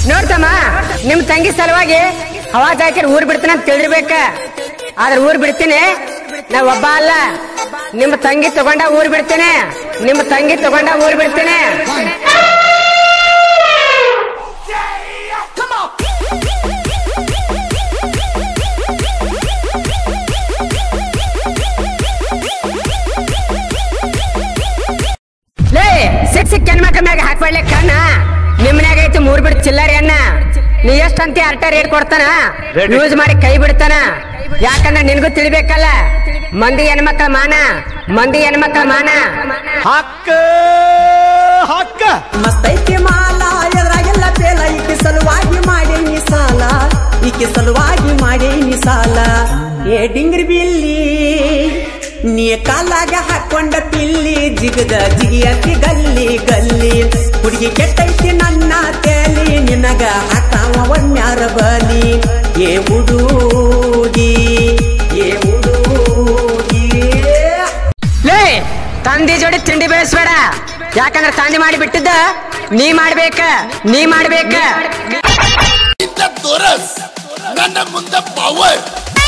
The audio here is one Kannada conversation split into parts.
ನೋಡ್ತಮ್ಮ ನಿಮ್ ತಂಗಿ ಸಲುವಾಗಿ ಹವಾ ಜಾಕಿರ್ ಊರ್ ಬಿಡ್ತೀನಿ ಅಂತ ತಿಳಿರ್ಬೇಕ ಆದ್ರೆ ಊರ್ ಬಿಡ್ತೀನಿ ನಾ ಒಬ್ಬ ಅಲ್ಲ ನಿಮ್ಮ ತಂಗಿ ತಗೊಂಡ ಊರ್ ಬಿಡ್ತೀನಿ ನಿಮ್ಮ ತಂಗಿ ತಗೊಂಡ ಊರ್ ಬಿಡ್ತೀನಿ ಲೇ ಸಿಕ್ ಸಿಕ್ ಹೆಣ್ಮಕ್ಳ ಮ್ಯಾಗ ಹಾಕ್ಬಾಡ್ಲೆ ಕಣ್ಣ ನಿಮ್ಮನ್ಯಾಗ ಐತಿ ಮೂರ್ ಬಿಡ್ ಚಿಲ್ಲರಿ ಅನ್ನ ನೀ ಎಷ್ಟಂತ ಅರ್ಟ ರೇಟ್ ಕೊಡ್ತಾನ ಯೂಸ್ ಮಾಡಿ ಕೈ ಬಿಡ್ತಾನ ಯಾಕಂದ್ರೆ ನಿನ್ಗೂ ತಿಳಿಬೇಕಲ್ಲ ಮಂದಿ ಹೆಣ್ಮಕ್ಳ ಮಾನ ಮಂದಿ ಹೆಣ್ಮಕ್ಳ ಮಾನ ಹಕ್ಕ ಹಕ್ಕ ಮಸ್ತೈತಿ ಮಾಲ ಎದ್ರಾಗೆಲ್ಲ ಬೇಲ ಈಕೆ ಸಲುವಾಗಿ ಮಾಡೇನಿ ಸಾಲ ಈಕೆ ಸಲುವಾಗಿ ಮಾಡೇನಿ ಸಾಲ ಏ ಡಿಂಗ್ರಿ ಬಿಲ್ಲಿ ನೀ ಕಾಲಾಗ ಹಾಕೊಂಡ ಪಿಲ್ಲಿ ಜಿಗದ ಜಿಗಿಯತಿ ಗಲ್ಲಿ ಗಲ್ಲಿ ಹುಡುಗಿ ಕೆಟ್ಟೈತಿ ನನ್ನ ತೇಲಿ ನಿನಗ ಹಾಕಾವ ಒಣ್ಯಾರ ಬಲಿ ಏ ಹುಡುಗಿ ಏ ಹುಡುಗಿ ಲೇ ತಂದಿ ಜೋಡಿ ತಿಂಡಿ ಬೆಳೆಸ್ಬೇಡ ಯಾಕಂದ್ರೆ ತಂದಿ ಮಾಡಿ ಬಿಟ್ಟಿದ್ದ ನೀ ಮಾಡ್ಬೇಕ ನೀ ಮಾಡ್ಬೇಕ ಇಂಥ ದೊರಸ್ ನನ್ನ ಮುಂದೆ ಪವರ್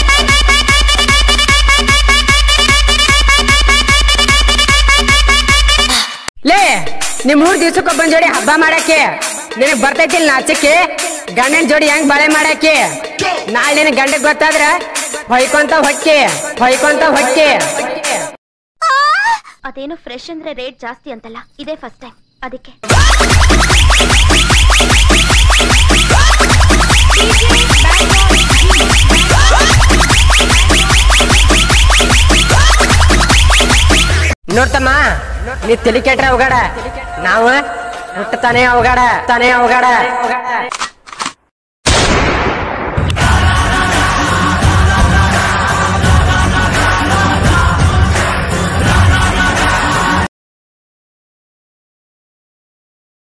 ಲೇ ನಿಮ್ ಮೂರ್ ದಿವ್ಸಕ್ಕೊಬ್ಬನ್ ಜೋಡಿ ಹಬ್ಬ ಮಾಡಕ್ಕೆ ನಿನಗ್ ಬರ್ತೈತಿ ಇಲ್ಲಿ ನಾಚಕ್ಕೆ ಗಂಡನ ಜೋಡಿ ಹೆಂಗ್ ಬಾಳೆ ಮಾಡಕ್ಕೆ ನಾಳೆ ನಿನ್ ಗಂಡಗ್ ಗೊತ್ತಾದ್ರ ಹೊಯ್ಕೊಂತ ಹೊಕ್ಕಿ ಹೊಯ್ಕೊಂತ ಹೊಕ್ಕಿ ಅದೇನು ಫ್ರೆಶ್ ಅಂದ್ರೆ ರೇಟ್ ಜಾಸ್ತಿ ಅಂತಲ್ಲ ಇದೇ ಫಸ್ಟ್ ಟೈಮ್ ಅದಕ್ಕೆ ನೋಡ್ತಮ್ಮ ನೀ ತಲಿ ಕೆಟ್ರ ಅವಗಾಡ ನಾವು ಹುಟ್ಟತಾನೆ ಅವಗಾಡ ತಾನೇ ಅವಗಾಡ